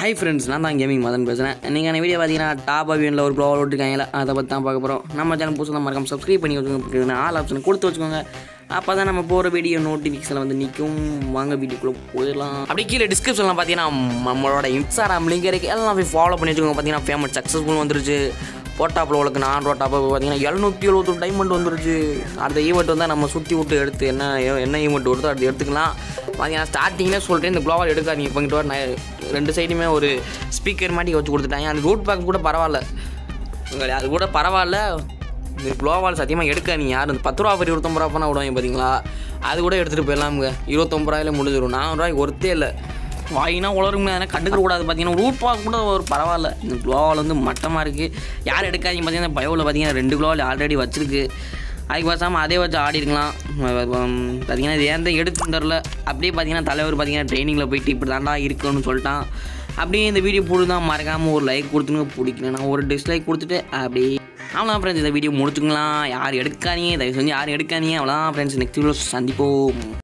hi friends நான் தான் gaming Madan பேசுகிறேன் நீங்கள் அந்த வீடியோ பார்த்தீங்கன்னா டாப் அவியனில் ஒரு ப்ளோ விட்டுருக்காங்களா அதை பற்றி தான் பார்க்க போகிறோம் நம்ம சேனல் புதுசாக தான் மறக்காம சப்ஸ்கிரைப் பண்ணி வச்சுக்கோங்க ஆல் ஆப்ஷன் கொடுத்து வச்சுக்கோங்க அப்போ தான் நம்ம போகிற வீடியோ நோட்டிஃபிகேஷனில் வந்து நிற்கும் வாங்க வீடியோக்குள்ளே போயிடலாம் அப்படி கீழே டிஸ்கிரிப்ஷனில் பார்த்தீங்கன்னா நம்மளோட இன்ஸ்டாகிராம் லிங்க் இருக்குது எல்லாம் போய் ஃபாலோ பண்ணி வச்சுக்கோங்க பார்த்தீங்கன்னா ஃபேமஸ் சக்ஸஸ்ஃபுல் வந்துருச்சு போட்டா ப்ளோவுக்கு நான் ரோட்டா ப்ளோ பார்த்தீங்கன்னா எழுநூற்றி எழுபத்தொரு டைமண்ட் வந்துருச்சு அடுத்த ஈவெண்ட் வந்தால் நம்ம சுற்றி விட்டு எடுத்து என்ன என்ன ஈவெண்ட் வருதோ அது எடுத்துக்கலாம் பார்த்தீங்கன்னா ஸ்டார்டிங்லேயே சொல்லிட்டு இந்த க்ளோவால் எடுக்காதீங்க இப்போ வர நான் ரெண்டு சைடுமே ஒரு ஸ்பீக்கர் மாட்டி வச்சு கொடுத்துட்டாங்க அந்த ரூட் பேக் கூட பரவாயில்ல உங்களை அது கூட பரவாயில்ல இந்த க்ளோவால் சத்தியமாக எடுக்காதீங்க யார் இந்த பத்து ரூபா பரி இருபத்தொம்பது ரூபா பண்ணால் விடுவாங்க பார்த்தீங்களா அது கூட எடுத்துகிட்டு போயிடலாமுங்க இருபத்தொம்பது ரூபாயில முடிஞ்சிடும் நானூறுரூவாய்க்கு ஒருத்தே இல்லை வாயினா உளருங்க அதனால் கண்டுக்க கூடாது பார்த்தீங்கன்னா ரூட் பாக் கூட ஒரு பரவாயில்ல இந்த க்ளோவால் வந்து மட்டமாக இருக்குது யார் எடுக்காதீங்க பார்த்தீங்கன்னா பயோவில் பார்த்தீங்கன்னா ரெண்டு க்ளோவால் ஆல்ரெடி வச்சிருக்கு அதுக்கு பேசாமல் அதே வச்சு ஆடி இருக்கலாம் பார்த்தீங்கன்னா இது ஏன் தான் எடுத்து தரல அப்படியே பார்த்தீங்கன்னா தலைவர் பார்த்தீங்கன்னா ட்ரைனிங்கில் போயிட்டு இப்படி தாண்டா இருக்குன்னு சொல்லிட்டான் அப்படியே இந்த வீடியோ பிடிதான் மறக்காமல் ஒரு லைக் கொடுத்துங்க பிடிக்கலன்னா ஒரு டிஸ்லைக் கொடுத்துட்டு அப்படியே அவ்வளோதான் ஃப்ரெண்ட்ஸ் இந்த வீடியோ முடிச்சுக்கலாம் யார் எடுக்காதீங்க தயவு செஞ்சு யாரும் எடுக்காதீங்க அவ்வளோதான் ஃப்ரெண்ட்ஸ் நெக்ஸ்ட் வீடியோ சந்திப்போம்